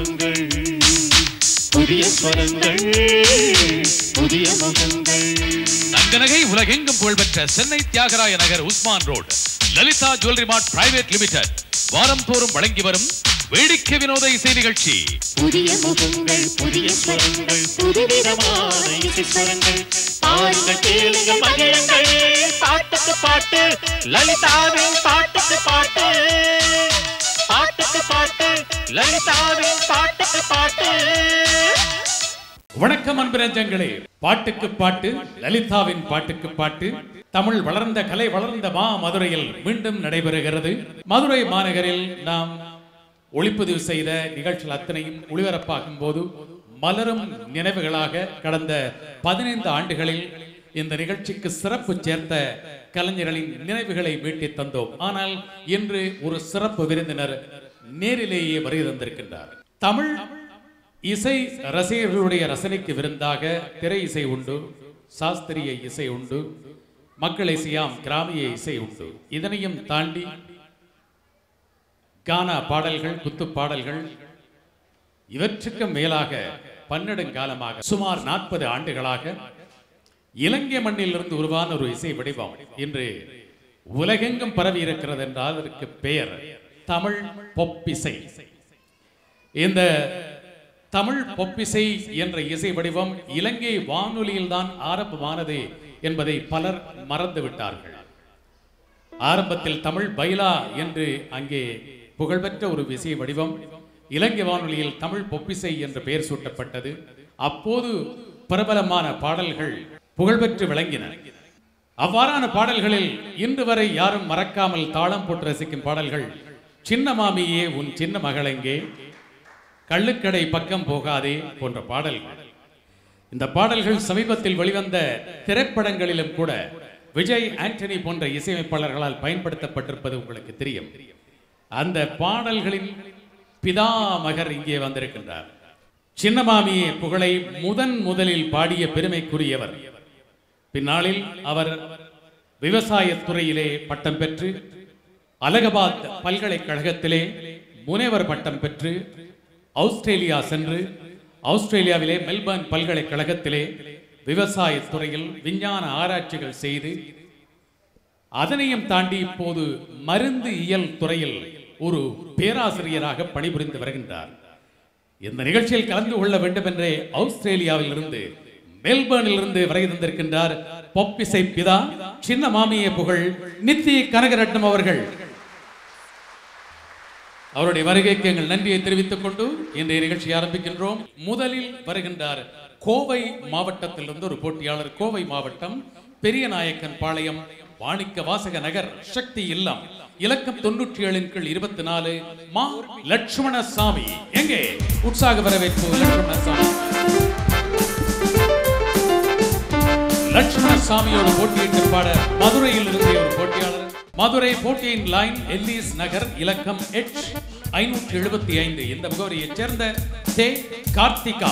முகங்கள் புதிய ஸ்வரங்கள் புதிய முகங்கள் தங்கநகை உலகெங்கும் புகழ்பெற்ற Chennai Thyagaraya Nagar Usman road Lalitha jewellery mart private limited வாரம் தோறும் வழங்கி வரும் வேடிக்கை வினோத இசை நிகழ்ச்சி புதிய முகங்கள் புதிய ஸ்வரங்கள் புதுவிதமான இசை ஸ்வரங்கள் பாருங்கள் கேளுங்கள் மகிழுங்கள் பாட்டுக்கு பாட்டு லலிதாவின் பாட்டுக்கு பாட்டு பாட்டுக்கு பாட்டு லலிதாவின் பாட்டுக்கு பாட்டு வணக்கம் அன்பு நெஞ்சங்களே பாட்டுக்கு பாட்டு லலிதாவின் பாட்டுக்கு பாட்டு தமிழ் வளர்ந்த கலை வளர்ந்த மா மதுரையில் மீண்டும் நடைபெறுகிறது மதுரை மாநகரில் நாம் ஒளிப்பதிவு செய்த நிகழ்ச்சிகள் அத்தனையும் ஒளிபரப்பாகும் போது மலரும் நினைவுகளாக கடந்த பதினைந்து ஆண்டுகளில் இந்த நிகழ்ச்சிக்கு சிறப்பு சேர்த்த கலைஞர்களின் நினைவுகளை மீட்டி தந்தோம் ஆனால் இன்று ஒரு சிறப்பு விருந்தினர் நேரிலேயே வருகை தந்திருக்கின்றார் தமிழ் இசை ரசிகர்களுடைய ரசனைக்கு விருந்தாக திரை இசை உண்டு சாஸ்திரிய இசை உண்டு மக்கள் இசையாம் கிராமிய இசை உண்டு இதனையும் தாண்டி கானா பாடல்கள் குத்து பாடல்கள் இவற்றுக்கு மேலாக பன்னெடுங்காலமாக சுமார் நாற்பது ஆண்டுகளாக இலங்கை மண்ணிலிருந்து உருவான ஒரு இசை வடிவம் இன்று உலகெங்கும் பரவி இருக்கிறது என்றால் அதற்கு பெயர் தமிழ் பொப்பிசை இந்த தமிழ் பொப்பிசை என்ற இசை வடிவம் இலங்கை வானொலியில்தான் ஆரம்பமானது என்பதை பலர் மறந்து விட்டார்கள் ஆரம்பத்தில் தமிழ் பைலா என்று அங்கே புகழ்பெற்ற ஒரு இசை வடிவம் இலங்கை வானொலியில் தமிழ் பொப்பிசை என்று பெயர் சூட்டப்பட்டது அப்போது பிரபலமான பாடல்கள் புகழ்பெற்று விளங்கின அவ்வாறான பாடல்களில் இன்று வரை யாரும் மறக்காமல் தாளம் போட்டு ரசிக்கும் பாடல்கள் சின்ன மாமியே உன் சின்ன மகளெங்கே கள்ளுக்கடை பக்கம் போகாதே போன்ற பாடல்கள் இந்த பாடல்கள் சமீபத்தில் வெளிவந்த திரைப்படங்களிலும் கூட விஜய் ஆண்டனி போன்ற இசையமைப்பாளர்களால் பயன்படுத்தப்பட்டிருப்பது உங்களுக்கு தெரியும் அந்த பாடல்களின் பிதாமகர் இங்கே வந்திருக்கின்றார் சின்னமாமியே புகழை முதன் முதலில் பாடிய பெருமைக்குரியவர் பின்னாளில் அவர் விவசாயத் துறையிலே பட்டம் பெற்று அலகாபாத் பல்கலைக்கழகத்திலே முனைவர் பட்டம் பெற்று ஆஸ்திரேலியா சென்று ஆஸ்திரேலியாவிலே மெல்பர்ன் பல்கலைக்கழகத்திலே விவசாயத் துறையில் விஞ்ஞான ஆராய்ச்சிகள் செய்து அதனையும் தாண்டி இப்போது மருந்து இயல் துறையில் ஒரு பேராசிரியராக பணிபுரிந்து வருகின்றார் இந்த நிகழ்ச்சியில் கலந்து கொள்ள வேண்டும் என்றே ஆஸ்திரேலியாவில் இருந்து மெல்பர்னில் இருந்து வரை தந்திருக்கின்றார் பொப்பிசை பிதா சின்ன மாமிய புகழ் நித்தி கனகரட்னம் அவர்கள் அவருடைய வருகைக்கு எங்கள் நன்றியை தெரிவித்துக் கொண்டு இன்றைய நிகழ்ச்சி ஆரம்பிக்கின்றோம் முதலில் வருகின்றார் கோவை மாவட்டத்திலிருந்து ஒரு போட்டியாளர் கோவை மாவட்டம் பெரியநாயக்கன் பாளையம் வாணிக்க வாசக நகர் சக்தி இல்லம் இலக்கம் தொண்ணூற்றி ஏழின் கீழ் இருபத்தி நாலு மா லட்சுமணசாமி எங்கே உற்சாக வரவேற்பு லட்சுமணசாமி லட்சுமணசாமியோடு போட்டியிட்டு பாட மதுரையில் இருந்த ஒரு போட்டியாளர் மதுரை போட்டியின் லைன் எல்லிஸ் நகர் இலக்கம் எச் ஐநூற்றி எழுபத்தி ஐந்து இந்த முகவரியைச் சேர்ந்த தே கார்த்திகா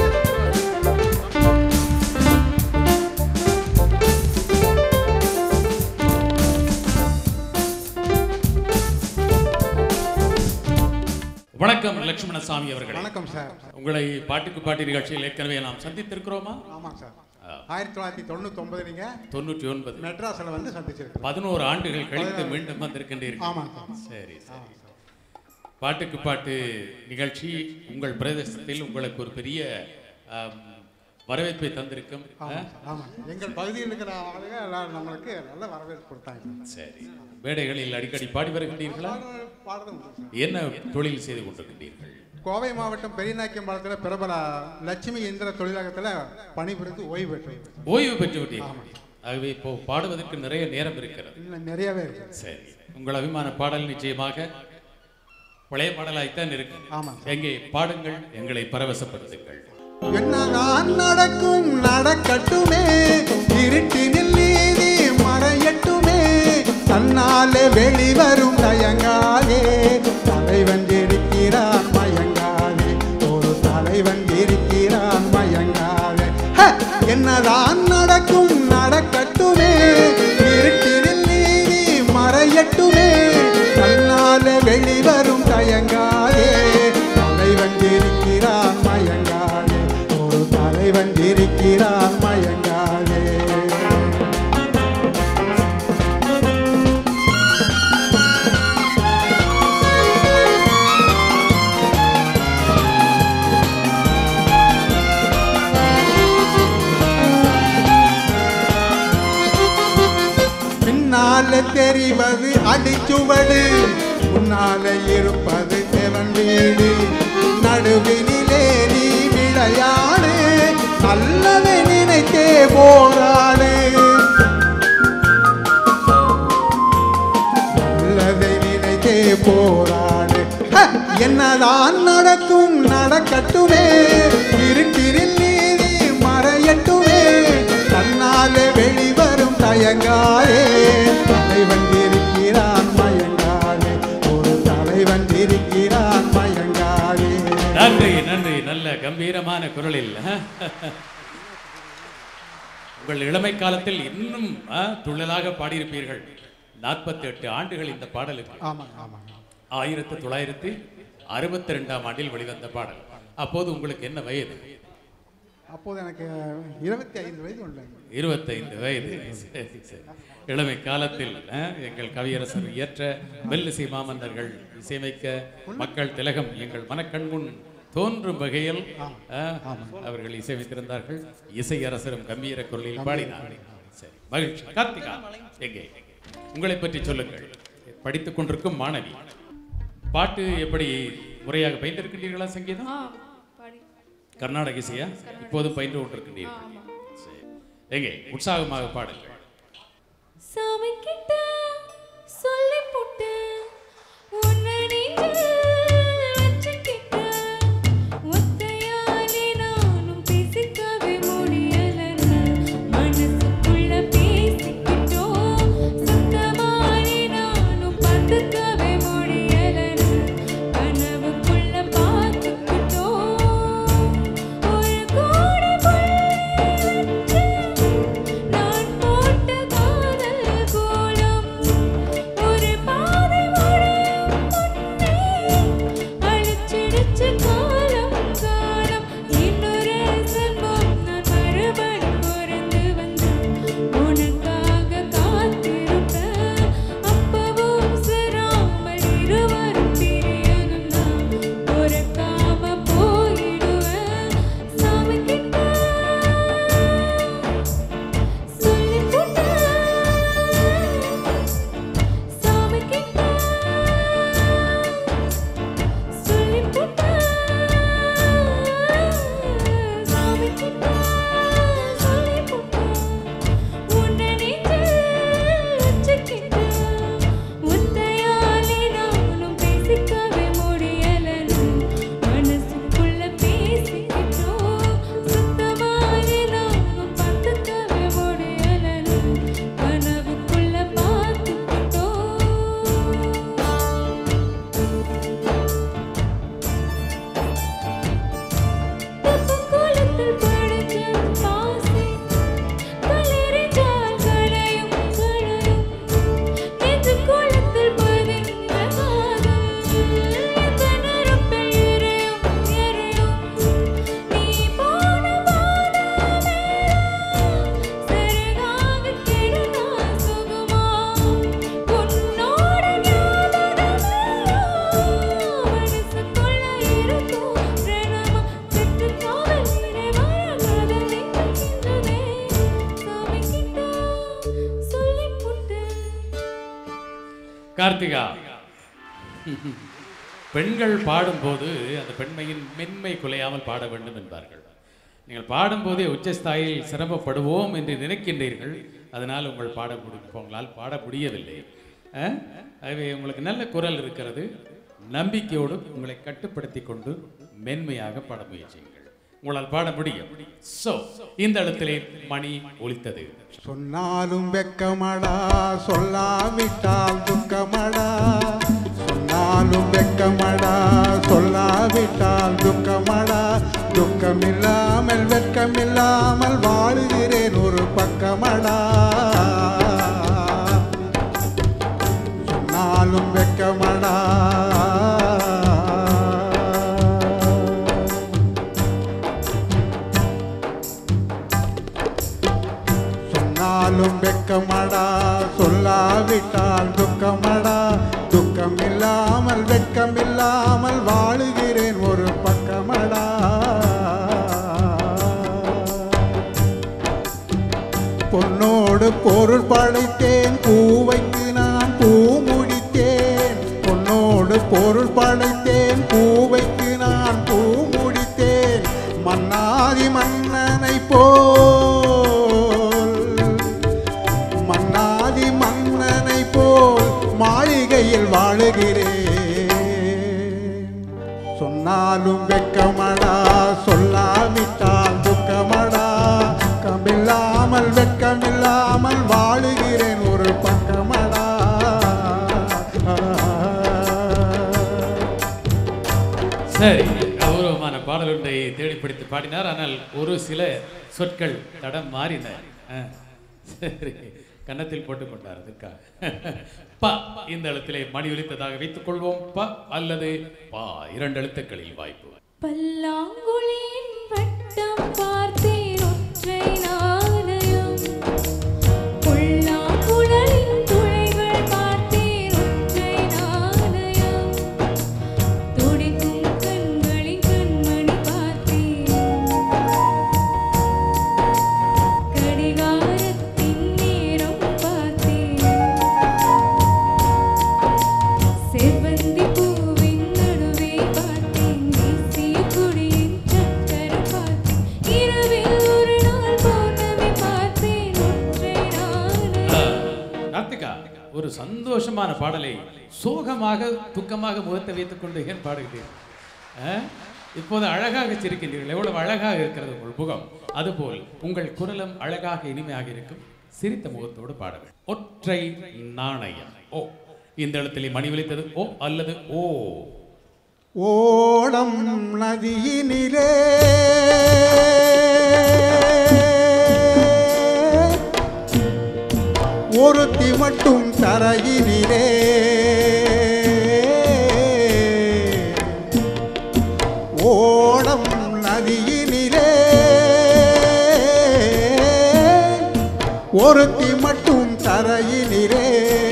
வணக்கம் லட்சுமணசாமி அவர்களே வணக்கம் சார் உங்களை பாட்டுக்கு பாட்டு நிகழ்ச்சியில் ஏற்கனவே நாம் சந்தித்திருக்கிறோமா ஆமாம் சார் ஆயிரத்தி தொள்ளாயிரத்தி தொண்ணூத்தி ஒன்பதுலீங்க தொண்ணூற்றி ஒன்பது மெட்ராஸில் வந்து சந்திச்சிருக்கோம் பதினோரு ஆண்டுகள் கழித்து மீண்டும் வந்திருக்கின்றீர்கள் ஆமாம் சார் சரி சரி பாட்டுக்கு பாட்டு நிகழ்ச்சி உங்கள் பிரதேசத்தில் உங்களுக்கு ஒரு பெரிய ஆம், வரவேற்பை தந்திருக்கும் ஆ? ஆமாம் சார் ஆமாம் எங்கள் பகுதியில் இருக்கிற ஆளுங்க எல்லாம் நம்மளுக்கு நல்ல வரவேற்பு கொடுத்தாங்க சரி மேடைகளில் அடிக்கடி பாடி வருகின்றீர்களா பாடுறது- பாடுறது உண்டு சார். என்ன தொழில் செய்து கொண்டிருக்கின்றீர்கள் கோவை மாவட்டம் பெரியநாயக்கம்பாளத்தில் பிரபல லட்சுமி இந்திர தொழிலகத்தில் பணிபுரிந்து ஓய்வு பெற்றேன் ஓய்வு பெற்று விட்டீர்கள் ஆகவே இப்போ பாடுவதற்கு நிறைய நேரம் இருக்கிறது இன்னும் நிறையவே இருக்கு சரி உங்கள் அபிமான பாடல் நிச்சயமாக பழைய பாடலாய்த்தான் இருக்கு ஆமாம் எங்கே பாடுங்கள் எங்களை பரவசப்படுத்துங்கள் என்னதான் நடக்கும் நடக்கட்டுமே இருட்டினில் நீதி மறையட்டுமே தன்னாலே வெளிவரும் தயங்காதே தலைவன் இருக்கிறான் மயங்காதே ஒரு தலைவன் இருக்கிறான் மயங்காதே ஹ! என்னதான் நடக்கும் நடக்கட்டுமே இருட்டினில் நீதி மறையட்டுமே தன்னாலே வெளிவரும் தயங்காதே தலைவன் இருக்கிறான் பின்னால தெரிவது அடிச்சுவடு முன்னால இருப்பது எவன் வீடு நடுவினிலே நீ விளையாடு நல்லதை நினைத்தே போராடு நல்லதை நினைத்தே போராடு ஹ! என்னதான் நடக்கும் நடக்கட்டுமே இருட்டிரில் நீதி மறையட்டுமே தன்னாலே வெளிவரும் தயங்காரே தலைவன் இருக்கிறான் மயங்காரே ஒரு தலைவன் இருக்கிறான் மயங்காரே நன்றி நன்றி நல்ல கம்பீரமான குரலில் உங்கள் இளமை காலத்தில் இன்னும் ஆ, துள்ளலாக பாடியிருப்பீர்கள் நாற்பத்தி எட்டு ஆண்டுகள் இந்த பாடலுக்கு ஆமாங்க ஆமாங்க ஆயிரத்தி தொள்ளாயிரத்தி அறுபத்தி ரெண்டாம் ஆண்டில் வெளிவந்த பாடல் அப்போது உங்களுக்கு என்ன வயது அப்போது எனக்கு இருபத்தி ஐந்து வயது உள்ளேங்க இருபத்தைந்து வயது சரி சரி இளமை காலத்தில் ஆ, எங்கள் கவியரசர் இயற்ற மெல்லிசை மாமன்னர்கள் இசையமைக்க மக்கள் திலகம் எங்கள் மனக்கண்முன் தோன்றும் வகையில் ஆ, அவர்கள் இசையமைத்திருந்தார்கள் இசையரசரும் கம்பீர குரலில் பாடினார் சரி மகிழ்ச்சி கார்த்திகா எங்கே உங்களை பற்றி சொல்லுங்கள் படித்துக் கொண்டிருக்கும் மாணவி பாட்டு எப்படி முறையாக பயின்றிருக்கின்றீர்களா சங்கீதம் ஆ பாடி கர்நாடக இசையா இப்போதும் பயின்று கொண்டிருக்கின்றீர்கள் சரி எங்கே உற்சாகமாக பாடுங்கள் சாமி கிட்ட சொல்லி போட்டு உன்னை நெஞ்சில் வச்சுக்கிட்ட ஒத்தையாலே நானும் பேசிக்கவே முடியலன்னு மனசுக்குள்ள பேசிக்கிட்டோம் சுத்தமாலே நானும் பார்த்துக்கவே முடியலன்னு கனவுக்குள்ள பார்த்துக்கிட்டோம் ஒரு கோடி புள்ளி வச்சு நான் போட்ட காதல் கோலம் ஒரு பாதை முடியும் முன்னே அழிச்சிடுச்சு காலம் காலம் இன்னொரு செல்வம் நான் மறுபடி பிறந்து வந்தேன் உனக்காக காத்திருப்பேன் அப்பவும் சிராமல் இருவரும் பிரியணும்னா பொறுக்காம போயிடுவேன் சாமி கிட்ட சொல்லி போட்டேன் சாமி கிட்ட சொல்லி போட்டேன் சாமி கிட்ட சொல்லி போட்டேன் உன்னை நெஞ்சில் வச்சுக்கிட்டேன் ஒத்தையாலே நானும் பேசிக்கவே முடியலன்னு மனசுக்குள்ள பேசிக்கிட்டோம் சுத்தமாலே நானும் பார்த்துக்கவே முடியலன்னு கனவுக்குள்ள பார்த்துக்கிட்டோம் தப்பக்குளத்தில் படிச்ச பாசை கலரிச்சால் கலையும் கலையும் நெஞ்சுக்குளத்தில் பதிந்த காதல் எந்த நரம்பில் எரியும் எரியும் நீ போன பாதமே சிறகாக கிடந்தா சுகமா உன்னோட ஞாபகமெல்லாம் மனசுக்குள்ள இருக்கும் ரணமா செத்து காவல் நிறைவான காதல் நினைக்கின்றதே சாமி கிட்ட சொல்லி போட்டேன் கார்த்திகா பெண்கள் பாடும்போது அந்த பெண்மையின் மென்மை குலையாமல் பாட வேண்டும் என்பார்கள் நீங்கள் பாடும்போதே உச்சஸ்தாயில் சிரமப்படுவோம் என்று நினைக்கின்றீர்கள் அதனால் உங்கள் பாட முடி உங்களால் பாட முடியவில்லை அஹ்? ஆகவே உங்களுக்கு நல்ல குரல் இருக்கிறது நம்பிக்கையோடு உங்களை கட்டுப்படுத்தி கொண்டு மென்மையாக பாட முயற்சியுங்கள் உங்களால் பாட முடியும் சோ இந்த இடத்திலே மணி ஒலித்தது சொன்னாலும் வெக்கமடா சொல்லாவிட்டால் துக்கமடா சொன்னாலும் வெக்கமடா சொல்லாவிட்டால் துக்கமடா துக்கமில்லாமல் வெட்கமில்லாமல் வாழுகிறேன் ஒரு பக்கமடா சொன்னாலும் வெக்கமடா சொன்னாலும் வெக்கமடா சொல்லாவிட்டால் துக்கமடா துக்கம் இல்லாமல் வெட்கம் இல்லாமல் வாழுகிறேன் ஒரு பக்கமடா பொன்னோடு பொருள் படைத்தேன் பூவைக்கு பொருள் படைத்தேன் பூவைக்கு நான் பூ முடித்தேன் மன்னாதி மன்னனை போல் மன்னாதி மன்னனை போல் மாளிகையில் வாழுகிறேன் சொன்னாலும் வெக்கமடா சொல்லாவிட்டால் துக்கமடா கமில்லாமல் வெட்கமில்லாமல் வாழுகிறேன் ஒரு பக்கமடா சரி கௌரவமான பாடல் ஒன்றை தேடி பிடித்து பாடினார் ஆனால் ஒரு சில சொற்கள் தடம் மாறின ஆ, சரி கன்னத்தில் போட்டுக் கொண்டார் அதுக்காக ப இந்த எழுத்திலே மணி ஒலித்ததாக வைத்துக் கொள்வோம் ப அல்லது பா இரண்டு எழுத்துக்களில் வாய்ப்பு பல்லாங்குழியின் வட்டம் பார்த்தேன் ஒற்றை நாணயம் புல்லாங்குழலின் துளைகள் பார்த்தேன் ஒற்றை நாணயம் துடிக்கும் கண்களின் கண்மணி பார்த்தேன் கடிகாரத்தின் நேரம் பார்த்தேன் செவ்வந்தி பூவின் நடுவே பார்த்தேன் வீசிய கொடியின் சக்கர பார்த்தேன் இரவில் ஒரு நாள் பௌர்ணமி பார்த்தேன் ஒற்றை நாணயம் நாத்திகா ஒரு சந்தோஷமான பாடலை சோகமாக துக்கமாக முகத்தை வைத்துக் கொண்டு ஏன் பாடுகிறீர்கள் ஆ? இப்போது அழகாக சிரிக்கின்றீர்கள் எவ்வளவு அழகாக இருக்கிறது உங்கள் முகம் அதுபோல் உங்கள் குரலும் அழகாக இனிமையாக இருக்கும் சிரித்த முகத்தோடு பாடுங்கள் ஒற்றை நாணயம் ஓ இந்த இடத்திலே மணி ஒலித்தது ஓ அல்லது ஓ ஓடம் நதியினிலே ஒருத்தி மட்டும் தரையினிலே ஓடம் நதியினிலே ஒருத்தி மட்டும் தரையினிலே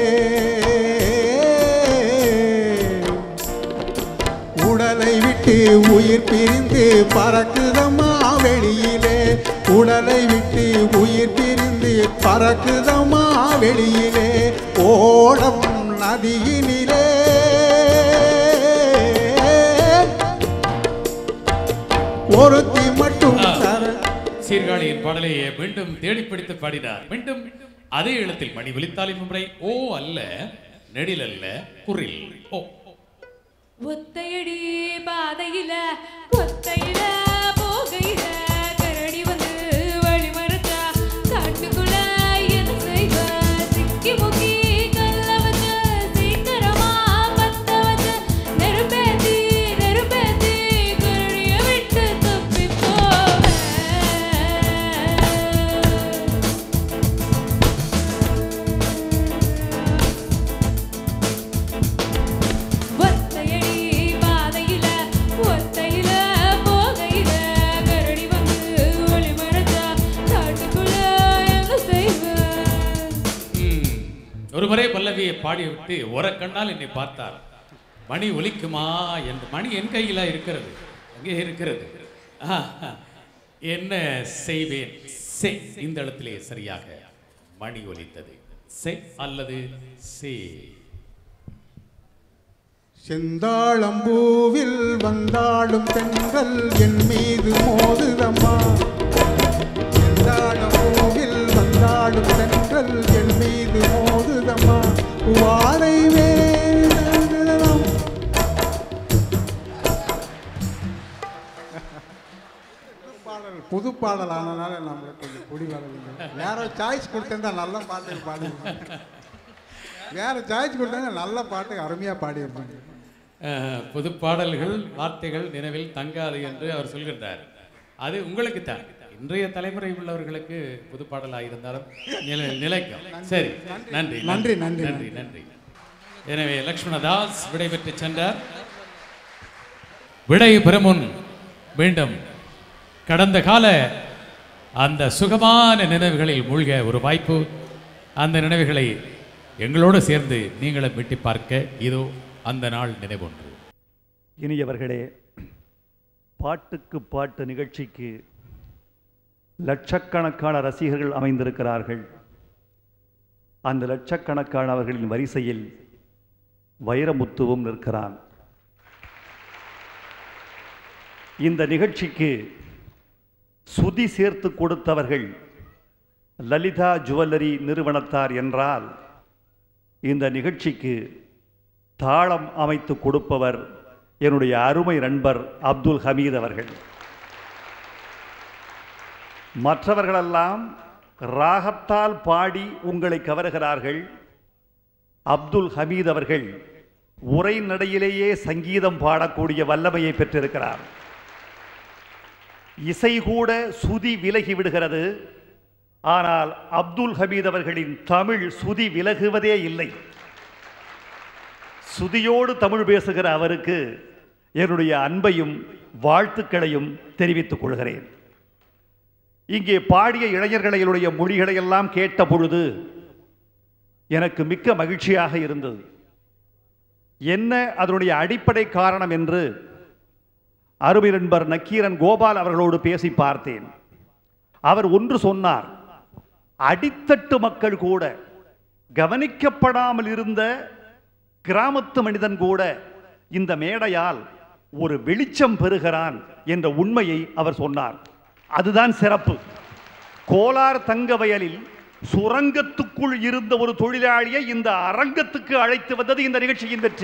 உடலை விட்டு உயிர் பிரிந்து பறக்குதம்மா வெளியிலே உடலை விட்டு உயிர் பிரிந்து பறக்குதம்மா வெளியிலே ஓடம் நதியினிலே ஒருத்தி மட்டும் ஆ. தர சீர்காழியின் பாடலை மீண்டும் தேடி பிடித்து பாடினார் மீண்டும் அதே எழுத்தில் மணி ஒலித்தாலின் முறை ஓ அல்ல நெடில் அல்ல குரில் ஓ ஒத்தையடி பாதையில ஒத்தையில போகையில கரடி வந்து வழி மறைச்சா காட்டுக்குள்ள என்ன செய்வ சிக்கி முக்கி கல்ல வச்ச சீக்கிரமா பத்த வச்ச நெருப்பேத்தி நெருப்பேத்தி கரடிய விட்டு தப்பி போவேன் ஒத்தையடி பாதையில ஒத்தையில போகையில கரடி வந்து ஒளி மறைச்சா காட்டுக்குள்ள என்ன செய்வேன் ம். ஒரு முறை பல்லவியை பாடிவிட்டு ஒரு கண்ணால் என்னை பார்த்தார் மணி ஒலிக்குமா என்று மணி என் கையில இருக்கிறது அங்கே இருக்கிறது ஆஹா. என்ன செய்வேன் செ இந்த இடத்திலே சரியாக மணி ஒலித்தது செ அல்லது சே செந்தாளம்பூவில் வந்தாடும் தென்றல் என் மீது மோதுதம்மா செந்தாளம்பூவில் வந்தாடும் தென்றல் என் மீது மோதுதம்மா வாரை வேணும் பாடல் புது பாடல் ஆனனால நம்மளுக்கு கொஞ்சம் குடி வரல வேற சாய்ஸ் கொடுத்திருந்தா நல்ல பாட்டு பாடிருப்பாங்க வேற சாய்ஸ் கொடுத்தாங்க நல்ல பாட்டு அருமையா பாடியிருப்பாங்க அஹ், புது பாடல்கள் வார்த்தைகள் நினைவில் தங்காது என்று அவர் சொல்கின்றார் அது உங்களுக்கு தான் இன்றைய தலைமுறை உள்ளவர்களுக்கு புது பாடலாக இருந்தாலும் நிலை- நிலைக்கும் சரி நன்றி நன்றி, நன்றி, நன்றி நன்றி எனவே லக்ஷ்மணதாஸ் விடைபெற்று சென்றார் விடை பெறுமுன் மீண்டும் கடந்த கால அந்த சுகமான நினைவுகளில் மூழ்க ஒரு வாய்ப்பு அந்த நினைவுகளை எங்களோடு சேர்ந்து நீங்களும் வெட்டி பார்க்க இதோ அந்த நாள் நினைவொன்று இனியவர்களே பாட்டுக்கு பாட்டு நிகழ்ச்சிக்கு லட்சக்கணக்கான ரசிகர்கள் அமைந்திருக்கிறார்கள் அந்த லட்சக்கணக்கானவர்களின் வரிசையில் வைரமுத்துவும் நிற்கிறான் இந்த நிகழ்ச்சிக்கு சுதி சேர்த்து கொடுத்தவர்கள் லலிதா ஜுவல்லரி நிறுவனத்தார் என்றால் இந்த நிகழ்ச்சிக்கு தாளம் அமைத்து கொடுப்பவர் என்னுடைய அருமை நண்பர் அப்துல் ஹமீத் அவர்கள் மற்றவர்களெல்லாம் ராகத்தால் பாடி உங்களை கவருகிறார்கள் அப்துல் ஹமீத் அவர்கள் உரை நடையிலேயே சங்கீதம் பாடக்கூடிய வல்லமையை பெற்றிருக்கிறார் இசை கூட சுதி விலகி விடுகிறது ஆனால் அப்துல் ஹமீத் அவர்களின் தமிழ் சுதி விலகுவதே இல்லை சுதியோடு தமிழ் பேசுகிற அவருக்கு என்னுடைய அன்பையும் வாழ்த்துக்களையும் தெரிவித்துக் கொள்கிறேன் இங்கே பாடிய இளைஞர்களுடைய மொழிகளை எல்லாம் கேட்ட பொழுது எனக்கு மிக்க மகிழ்ச்சியாக இருந்தது என்ன அதனுடைய அடிப்படை காரணம் என்று அருமை நண்பர் நக்கீரன் கோபால் அவர்களோடு பேசி பார்த்தேன் அவர் ஒன்று சொன்னார் அடித்தட்டு மக்கள் கூட கவனிக்கப்படாமல் இருந்த கிராமத்து மனிதன் கூட இந்த மேடையால் ஒரு வெளிச்சம் பெறுகிறான் என்ற உண்மையை அவர் சொன்னார் அதுதான் சிறப்பு கோலார் தங்க வயலில் சுரங்கத்துக்குள் இருந்த ஒரு தொழிலாளியை இந்த அரங்கத்துக்கு அழைத்து வந்தது இந்த நிகழ்ச்சியின் வெற்றி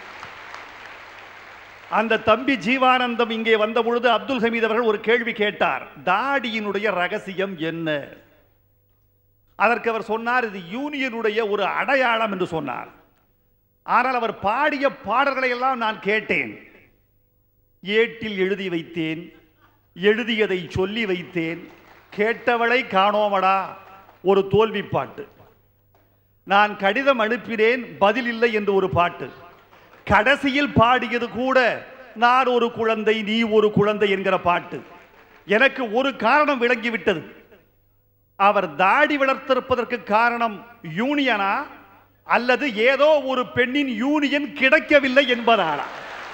அந்த தம்பி ஜீவானந்தம் இங்கே வந்த பொழுது அப்துல் ஹமீத் அவர்கள் ஒரு கேள்வி கேட்டார் தாடியினுடைய ரகசியம் என்ன அதற்கு அவர் சொன்னார் இது யூனியனுடைய ஒரு அடையாளம் என்று சொன்னார் ஆனால் அவர் பாடிய பாடல்களை எல்லாம் நான் கேட்டேன் ஏட்டில் எழுதி வைத்தேன் எழுதியதை சொல்லி வைத்தேன் கேட்டவளை காணோமடா ஒரு தோல்வி பாட்டு நான் கடிதம் அனுப்பினேன் பதில் இல்லை என்று ஒரு பாட்டு கடைசியில் பாடியது கூட நான் ஒரு குழந்தை நீ ஒரு குழந்தை என்கிற பாட்டு எனக்கு ஒரு காரணம் விளங்கிவிட்டது அவர் தாடி வளர்த்திருப்பதற்கு காரணம் யூனியனா அல்லது ஏதோ ஒரு பெண்ணின் யூனியன் கிடைக்கவில்லை என்பதானா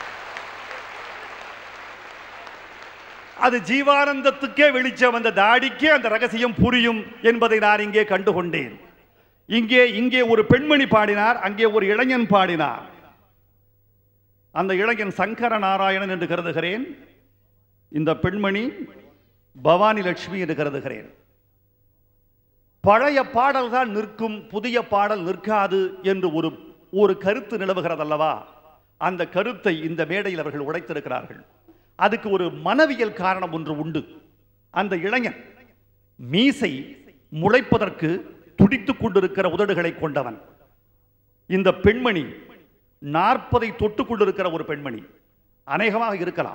அது ஜீவானந்தத்துக்கே வெளிச்சம் அந்த தாடிக்கே அந்த ரகசியம் புரியும் என்பதை நான் இங்கே கண்டுகொண்டேன் இங்கே இங்கே ஒரு பெண்மணி பாடினார் அங்கே ஒரு இளைஞன் பாடினார் அந்த இளைஞன் சங்கர நாராயணன் என்று கருதுகிறேன் இந்த பெண்மணி பவானி லட்சுமி என்று கருதுகிறேன் பழைய பாடல் தான் நிற்கும் புதிய பாடல் நிற்காது என்று ஒரு ஒரு கருத்து நிலவுகிறது அல்லவா அந்த கருத்தை இந்த மேடையில் அவர்கள் உடைத்திருக்கிறார்கள் அதுக்கு ஒரு மனவியல் காரணம் ஒன்று உண்டு அந்த இளைஞன் மீசை முளைப்பதற்கு துடித்துக் கொண்டிருக்கிற உதடுகளை கொண்டவன் இந்த பெண்மணி நாற்பதை தொட்டுக் கொண்டிருக்கிற ஒரு பெண்மணி அநேகமாக இருக்கலாம்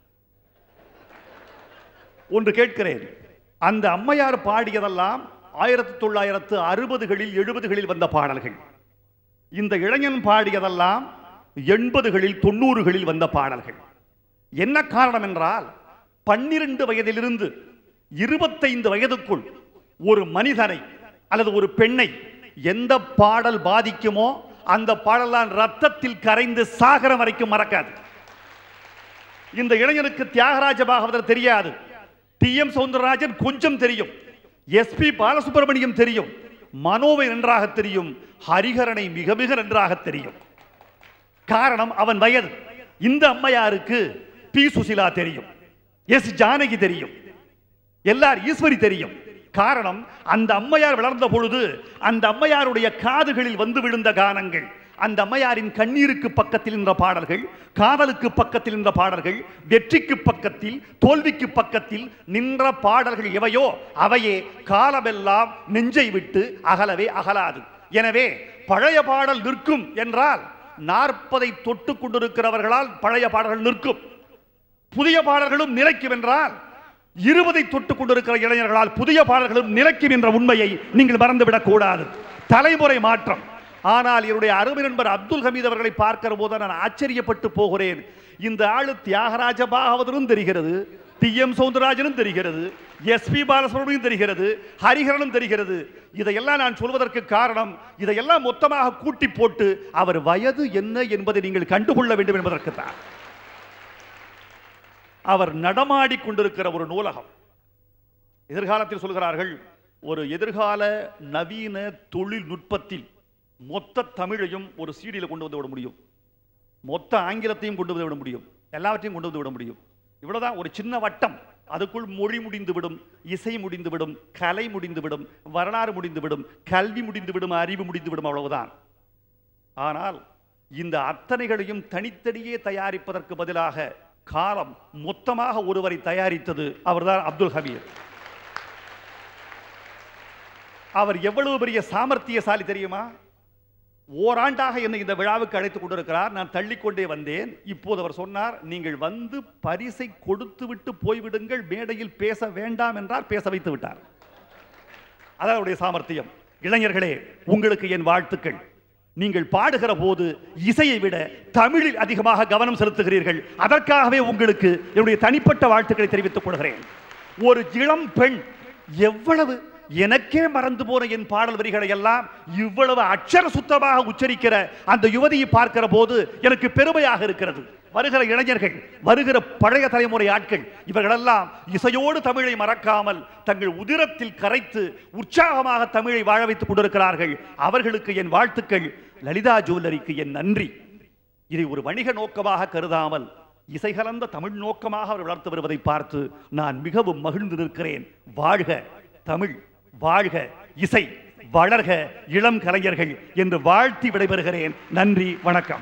ஒன்று கேட்கிறேன் அந்த அம்மையார் பாடியதெல்லாம் ஆயிரத்தி தொள்ளாயிரத்து அறுபதுகளில் எழுபதுகளில் வந்த பாடல்கள் இந்த இளைஞன் பாடியதெல்லாம் எண்பதுகளில் தொண்ணூறுகளில் வந்த பாடல்கள் என்ன காரணம் என்றால் பன்னிரண்டு வயதிலிருந்து இருபத்தைந்து வயதுக்குள் ஒரு மனிதனை அல்லது ஒரு பெண்ணை எந்த பாடல் பாதிக்குமோ அந்த பாடலாம் ரத்தத்தில் கரைந்து சாகர வரைக்கும் மறக்காது இந்த இளைஞனுக்கு தியாகராஜ பாகவதர் தெரியாது டி எம் சவுந்தரராஜன் கொஞ்சம் தெரியும் எஸ்பி பாலசுப்ரமணியம் தெரியும் மனோவை நன்றாக தெரியும் ஹரிஹரனை மிக மிக நன்றாக தெரியும் காரணம் அவன் வயது இந்த அம்மையாருக்கு பி சுசிலா தெரியும் எஸ் ஜானகி தெரியும் எல்லார் ஈஸ்வரி தெரியும் காரணம் அந்த அம்மையார் வளர்ந்த பொழுது அந்த அம்மையாருடைய காதுகளில் வந்து விழுந்த கானங்கள் அந்த அம்மையாரின் கண்ணீருக்கு பக்கத்தில் நின்ற பாடல்கள் காதலுக்கு பக்கத்தில் நின்ற பாடல்கள் வெற்றிக்கு பக்கத்தில் தோல்விக்கு பக்கத்தில் நின்ற பாடல்கள் எவையோ அவையே காலமெல்லாம் நெஞ்சை விட்டு அகலவே அகலாது எனவே பழைய பாடல் நிற்கும் என்றால் நாற்பதை தொட்டு கொண்டிருக்கிறவர்களால் பழைய பாடல்கள் நிற்கும் புதிய பாடல்களும் நிலைக்கும் என்றால் இருபதை தொட்டுக் கொண்டிருக்கிற இளைஞர்களால் புதிய பாடல்களும் நிலைக்கும் என்ற உண்மையை நீங்கள் மறந்துவிடக் கூடாது தலைமுறை மாற்றம் ஆனால் என்னுடைய அருமை நண்பர் அப்துல் ஹமீத் அவர்களை பார்க்கிற போது நான் ஆச்சரியப்பட்டு போகிறேன் இந்த ஆளு தியாகராஜ பாகவதரும் தெரிகிறது டி எம் சவுந்தரராஜனும் தெரிகிறது எஸ் பி பாலசுப்ரமணியம் தெரிகிறது ஹரிஹரனும் தெரிகிறது இதையெல்லாம் நான் சொல்வதற்கு காரணம் இதையெல்லாம் மொத்தமாக கூட்டி போட்டு அவர் வயது என்ன என்பதை நீங்கள் கண்டுகொள்ள வேண்டும் என்பதற்குத்தான் அவர் நடமாடி கொண்டிருக்கிற ஒரு நூலகம் எதிர்காலத்தில் சொல்கிறார்கள் ஒரு எதிர்கால நவீன தொழில்நுட்பத்தில் மொத்த தமிழையும் ஒரு சீடியில் கொண்டு வந்து விட முடியும் மொத்த ஆங்கிலத்தையும் கொண்டு வந்து விட முடியும் எல்லாவற்றையும் கொண்டு வந்து விட முடியும் இவ்வளவுதான் ஒரு சின்ன வட்டம் அதுக்குள் மொழி முடிந்துவிடும் இசை முடிந்துவிடும் கலை முடிந்துவிடும் வரலாறு முடிந்துவிடும் கல்வி முடிந்துவிடும் அறிவு முடிந்துவிடும் அவ்வளவுதான் ஆனால் இந்த அத்தனைகளையும் தனித்தனியே தயாரிப்பதற்கு பதிலாக காலம் மொத்தமாக ஒருவரை தயாரித்தது அவர்தான் அப்துல் ஹமீர் அவர் எவ்வளவு பெரிய சாமர்த்தியசாலி தெரியுமா ஓராண்டாக என்னை இந்த விழாவுக்கு அழைத்துக் கொண்டிருக்கிறார் நான் தள்ளிக்கொண்டே வந்தேன் இப்போது அவர் சொன்னார் நீங்கள் வந்து பரிசை கொடுத்து விட்டு போய்விடுங்கள் மேடையில் பேச வேண்டாம் என்றார் பேச வைத்து விட்டார் அதான் அவருடைய சாமர்த்தியம் இளைஞர்களே உங்களுக்கு என் வாழ்த்துக்கள் நீங்கள் பாடுகிற போது இசையை விட தமிழில் அதிகமாக கவனம் செலுத்துகிறீர்கள் அதற்காகவே உங்களுக்கு என்னுடைய தனிப்பட்ட வாழ்த்துக்களை தெரிவித்துக் கொள்கிறேன் ஒரு இளம் பெண் எவ்வளவு எனக்கே மறந்து போன என் பாடல் வரிகளை எல்லாம் இவ்வளவு அக்ஷர சுத்தமாக உச்சரிக்கிற அந்த யுவதியை பார்க்கிற போது எனக்கு பெருமையாக இருக்கிறது வருகிற இளைஞர்கள் வருகிற பழைய தலைமுறை ஆட்கள் இவர்களெல்லாம் இசையோடு தமிழை மறக்காமல் தங்கள் உதிரத்தில் கரைத்து உற்சாகமாக தமிழை வாழ வைத்துக் கொண்டிருக்கிறார்கள் அவர்களுக்கு என் வாழ்த்துக்கள் லலிதா ஜுவல்லரிக்கு என் நன்றி இதை ஒரு வணிக நோக்கமாக கருதாமல் இசை கலந்த தமிழ் நோக்கமாக அவர் வளர்த்து வருவதை பார்த்து நான் மிகவும் மகிழ்ந்து நிற்கிறேன் வாழ்க தமிழ் வாழ்க இசை வளர்க இளம் கலைஞர்கள் என்று வாழ்த்தி விடைபெறுகிறேன் நன்றி வணக்கம்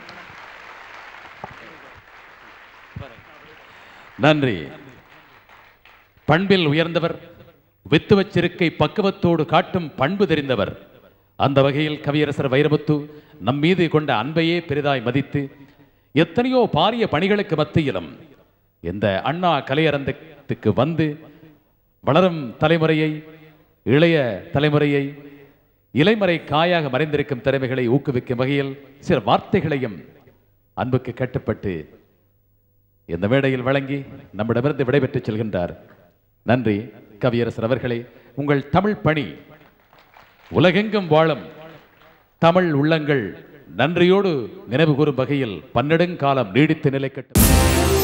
நன்றி பண்பில் உயர்ந்தவர் வித்துவச்சிருக்கை பக்குவத்தோடு காட்டும் பண்பு தெரிந்தவர் அந்த வகையில் கவியரசர் வைரமுத்து நம் மீது கொண்ட அன்பையே பெரிதாய் மதித்து எத்தனையோ பாரிய பணிகளுக்கு மத்தியிலும் இந்த அண்ணா கலையரங்கத்துக்கு வந்து வளரும் தலைமுறையை இளைய தலைமுறையை இலைமறை காயாக மறைந்திருக்கும் திறமைகளை ஊக்குவிக்கும் வகையில் சில வார்த்தைகளையும் அன்புக்கு கட்டுப்பட்டு இந்த மேடையில் வழங்கி நம்மிடமிருந்து விடைபெற்று செல்கின்றார் நன்றி கவியரசர் அவர்களே உங்கள் தமிழ் பணி உலகெங்கும் வாழும் தமிழ் உள்ளங்கள் நன்றியோடு நினைவு கூறும் வகையில் பன்னெடுங்காலம் நீடித்து நிலைக்கட்டும்